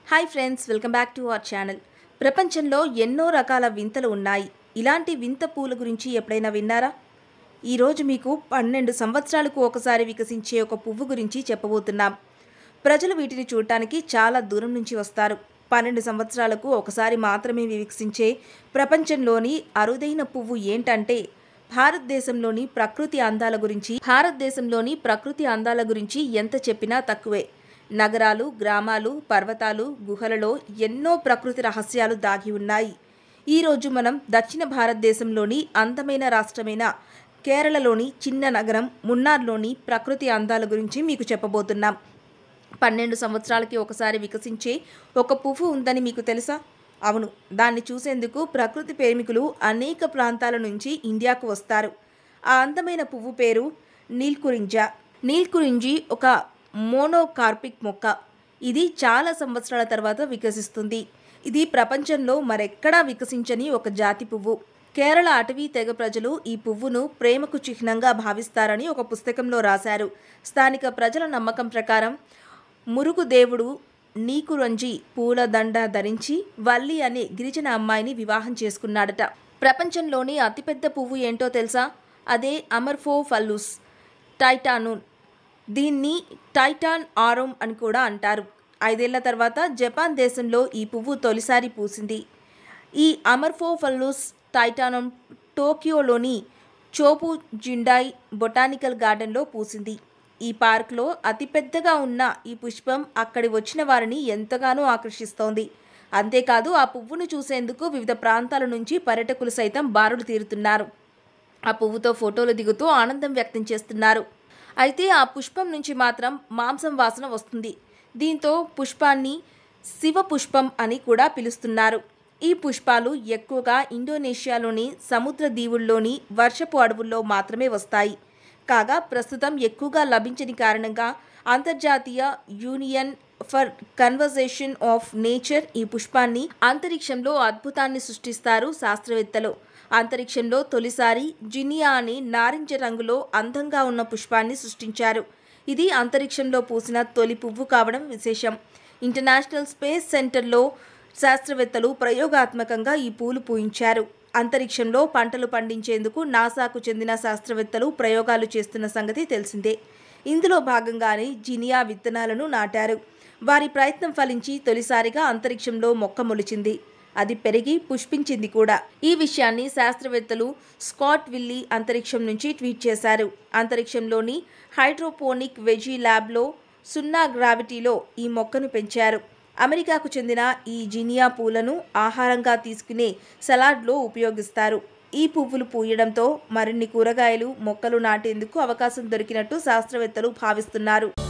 hi friends welcome back to our channel ప్రపంచంలో ఎన్నో రకాల వింతలు ఉన్నాయి ఇలాంటి వింత పూల గురించి ఎప్పుడైనా విన్నారా ఈరోజు మీకు పన్నెండు సంవత్సరాలకు ఒకసారి వికసించే ఒక పువ్వు గురించి చెప్పబోతున్నాం ప్రజలు వీటిని చూడటానికి చాలా దూరం నుంచి వస్తారు పన్నెండు సంవత్సరాలకు ఒకసారి మాత్రమే వికసించే ప్రపంచంలోని అరుదైన పువ్వు ఏంటంటే భారతదేశంలోని ప్రకృతి అందాల గురించి భారతదేశంలోని ప్రకృతి అందాల గురించి ఎంత చెప్పినా తక్కువే నగరాలు గ్రామాలు పర్వతాలు గుహలలో ఎన్నో ప్రకృతి రహస్యాలు దాగి ఉన్నాయి ఈరోజు మనం దక్షిణ భారతదేశంలోని అందమైన రాష్ట్రమైన కేరళలోని చిన్న నగరం మున్నార్లోని ప్రకృతి అందాల గురించి మీకు చెప్పబోతున్నాం పన్నెండు సంవత్సరాలకి ఒకసారి వికసించే ఒక పువ్వు ఉందని మీకు తెలుసా అవును దాన్ని చూసేందుకు ప్రకృతి ప్రేమికులు అనేక ప్రాంతాల నుంచి ఇండియాకు వస్తారు ఆ అందమైన పువ్వు పేరు నీల్కురింజా నీల్కురింజి ఒక మోనోకార్పిక్ మొక్క ఇది చాలా సంవత్సరాల తర్వాత వికసిస్తుంది ఇది ప్రపంచంలో మరెక్కడా వికసించని ఒక జాతి పువ్వు కేరళ అటవీ తెగ ప్రజలు ఈ పువ్వును ప్రేమకు చిహ్నంగా భావిస్తారని ఒక పుస్తకంలో రాశారు స్థానిక ప్రజల నమ్మకం ప్రకారం మురుగు దేవుడు నీకురంజి పూల దండ ధరించి వల్లి అనే గిరిజన అమ్మాయిని వివాహం చేసుకున్నాడట ప్రపంచంలోని అతిపెద్ద పువ్వు ఏంటో తెలుసా అదే అమర్ఫో ఫల్లూస్ టైటానూన్ దీన్ని టైటాన్ ఆరోమ్ అని కూడా అంటారు ఐదేళ్ల తర్వాత జపాన్ దేశంలో ఈ పువ్వు తొలిసారి పూసింది ఈ అమర్ఫోఫల్లూస్ టైటానం టోక్యోలోని చోపు జిండాయ్ బొటానికల్ గార్డెన్లో పూసింది ఈ పార్క్లో అతిపెద్దగా ఉన్న ఈ పుష్పం అక్కడి వచ్చిన వారిని ఎంతగానో ఆకర్షిస్తోంది అంతేకాదు ఆ పువ్వును చూసేందుకు వివిధ ప్రాంతాల నుంచి పర్యటకులు సైతం బారులు తీరుతున్నారు ఆ పువ్వుతో ఫోటోలు దిగుతూ ఆనందం వ్యక్తం చేస్తున్నారు అయితే ఆ పుష్పం నుంచి మాత్రం మాంసం వాసన వస్తుంది దీంతో పుష్పాన్ని శివ పుష్పం అని కూడా పిలుస్తున్నారు ఈ పుష్పాలు ఎక్కువగా ఇండోనేషియాలోని సముద్ర దీవుల్లోని వర్షపు అడవుల్లో మాత్రమే వస్తాయి కాగా ప్రస్తుతం ఎక్కువగా లభించని కారణంగా అంతర్జాతీయ union for conversation of nature ఈ పుష్పాన్ని అంతరిక్షంలో అద్భుతాన్ని సృష్టిస్తారు శాస్త్రవేత్తలు అంతరిక్షంలో తొలిసారి జినియా అనే నారింజ రంగులో అందంగా ఉన్న పుష్పాన్ని సృష్టించారు ఇది అంతరిక్షంలో పూసిన తొలి పువ్వు కావడం విశేషం ఇంటర్నేషనల్ స్పేస్ సెంటర్లో శాస్త్రవేత్తలు ప్రయోగాత్మకంగా ఈ పూలు పూయించారు అంతరిక్షంలో పంటలు పండించేందుకు నాసాకు చెందిన శాస్త్రవేత్తలు ప్రయోగాలు చేస్తున్న సంగతి తెలిసిందే ఇందులో భాగంగానే జినియా విత్తనాలను నాటారు వారి ప్రయత్నం ఫలించి తొలిసారిగా అంతరిక్షంలో మొక్క మొలిచింది అది పెరిగి పుష్పించింది కూడా ఈ విషయాన్ని శాస్త్రవేత్తలు స్కాట్ విల్లీ అంతరిక్షం నుంచి ట్వీట్ చేశారు అంతరిక్షంలోని హైడ్రోపోనిక్ వెజీ ల్యాబ్లో సున్నా గ్రావిటీలో ఈ మొక్కను పెంచారు అమెరికాకు చెందిన ఈ జినియా పూలను ఆహారంగా తీసుకునే సలాడ్లో ఉపయోగిస్తారు ఈ పువ్వులు పూయడంతో మరిన్ని కూరగాయలు మొక్కలు నాటేందుకు అవకాశం దొరికినట్టు శాస్త్రవేత్తలు భావిస్తున్నారు